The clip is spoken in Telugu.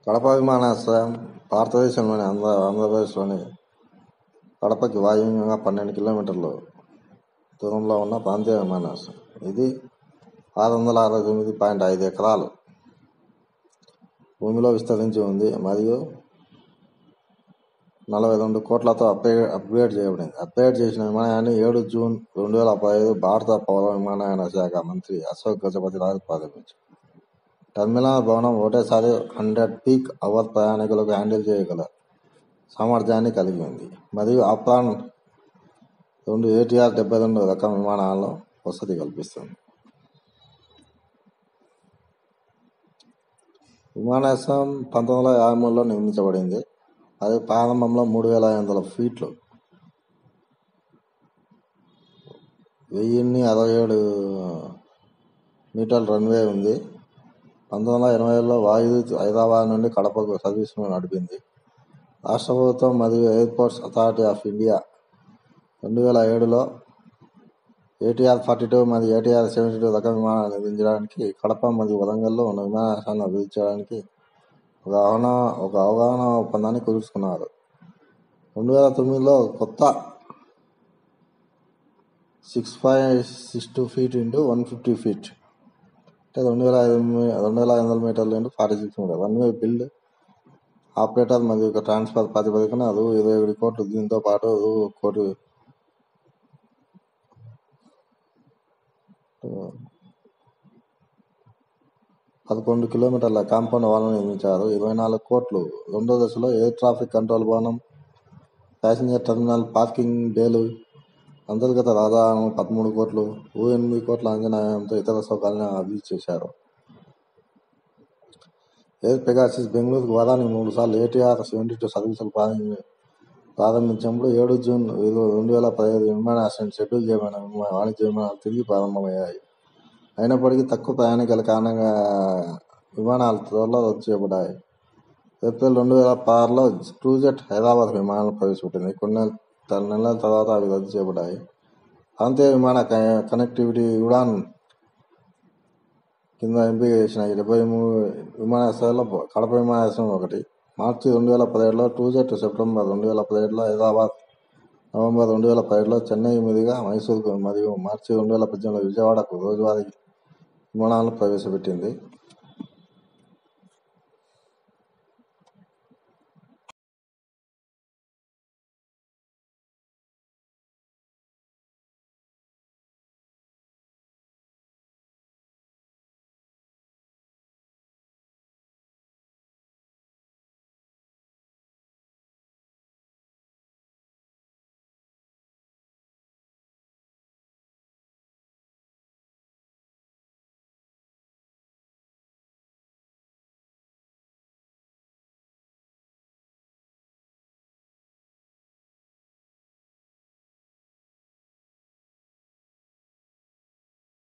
కడప విమానాశ్రయం భారతదేశంలోని ఆంధ్ర ఆంధ్రప్రదేశ్లోని కడపకి వాయువ్యంగా పన్నెండు కిలోమీటర్ల దూరంలో ఉన్న ప్రాంతీయ విమానాశ్రయం ఇది ఆరు వందల అరవై తొమ్మిది పాయింట్ ఐదు ఎకరాలు భూమిలో విస్తరించి ఉంది మరియు నలభై రెండు కోట్లతో అప్గ్రేడ్ అప్గ్రేడ్ చేయబడింది అప్గ్రేడ్ చేసిన విమానాన్ని ఏడు జూన్ రెండు వేల పదహైదు భారత పౌర విమానయాన శాఖ మంత్రి అశోక్ గజపతి రాజు ప్రారంభించారు టెర్మినల్ భవనం ఒకటేసారి హండ్రెడ్ పీక్ అవర్ ప్రయాణికులకు హ్యాండిల్ చేయగల సామర్థ్యాన్ని కలిగి ఉంది మరియు ఆప్రాన్ రెండు ఏటీఆర్ డెబ్బై రెండు రకం విమానాల్లో వసతి కల్పిస్తుంది విమానాశ్రయం పంతొమ్మిది వందల యాభై మూడులో నిర్మించబడింది అది ప్రారంభంలో మూడు వేల ఐదు వందల ఫీట్లు వెయ్యిన్ని అరవై ఏడు మీటర్ల రన్వే ఉంది పంతొమ్మిది వందల ఎనభైలో వాయుదూత్ హైదరాబాద్ నుండి కడపకు సర్వీసును నడిపింది రాష్ట్ర ప్రభుత్వం మరియు ఎయిర్పోర్ట్స్ అథారిటీ ఆఫ్ ఇండియా రెండు వేల ఏడులో ఏటీఆర్ ఫార్టీ టూ మరియు ఏటీఆర్ సెవెంటీ టూ రకం విమానాలు నిర్మించడానికి కడప మరియు వరంగల్లో ఉన్న విమానాశ్రయాలను అభివృద్ధి చేయడానికి ఒక అవగాహన ఒక అవగాహన ఒప్పందాన్ని కుదుర్చుకున్నారు రెండు వేల తొమ్మిదిలో కొత్త six five six two feet into one fifty feet అంటే రెండు వేల ఐదు మీ- రెండు వేల ఐదు వందల మీటర్లు into forty six metre one way build operator మరియు ఒక ట్రాన్స్ఫర్ ప్రాతిపదికన రూ ఇరవై ఏడు కోట్లు దీంతో పాటు రూ కోటి పదకొండు కిలోమీటర్ల కాంపౌండ్ వాల్ను నిర్మించారు ఇరవై నాలుగు కోట్లు రెండో దశలో ఎయిర్ ట్రాఫిక్ కంట్రోల్ భవనం ప్యాసింజర్ టెర్మినల్ పార్కింగ్ బేలు అంతర్గత రహదారులను పదమూడు కోట్లు ఓ ఎనిమిది కోట్ల అంచనా వ్యయంతో ఇతర సౌకర్యాలను అభివృద్ధి చేశారు ఎయిర్ పెగాసిస్ బెంగళూరుకు వారానికి మూడు సార్లు ఏటీఆర్ సెవెంటీ టూ సర్వీసులు ప్రారంభి ప్రారంభించినప్పుడు ఏడు జూన్ ఇరవై రెండు వేల పదిహేడు విమానాశ్రయం షెడ్యూల్ చేయబడిన విమా- వాణిజ్య విమానాలు తిరిగి ప్రారంభమయ్యాయి అయినప్పటికీ తక్కువ ప్రయాణికుల కారణంగా విమానాలు త్వరలో రద్దు చేయబడ్డాయి ఏప్రిల్ రెండు వేల పదహారులో ట్రూజెట్ హైదరాబాద్ విమానాలు ప్రవేశపెట్టింది కొన్ని నెల- నెలల తర్వాత అవి రద్దు చేయబడ్డాయి ప్రాంతీయ విమాన క- కనెక్టివిటీ ఉడాన్ కింద ఎంపిక చేసిన ఈ డెబ్బై మూడు విమానాశ్రయాల్లో కడప విమానాశ్రయం ఒకటి మార్చి రెండు వేల పదిహేడులో టూజెట్ సెప్టెంబర్ రెండు వేల పదిహేడులో హైదరాబాద్ నవంబర్ రెండు వేల పదిహేడులో చెన్నై మీదుగా మైసూరుకు మరియు మార్చి రెండు వేల పద్దెనిమిదిలో విజయవాడకు రోజువారీ విమానాలను ప్రవేశపెట్టింది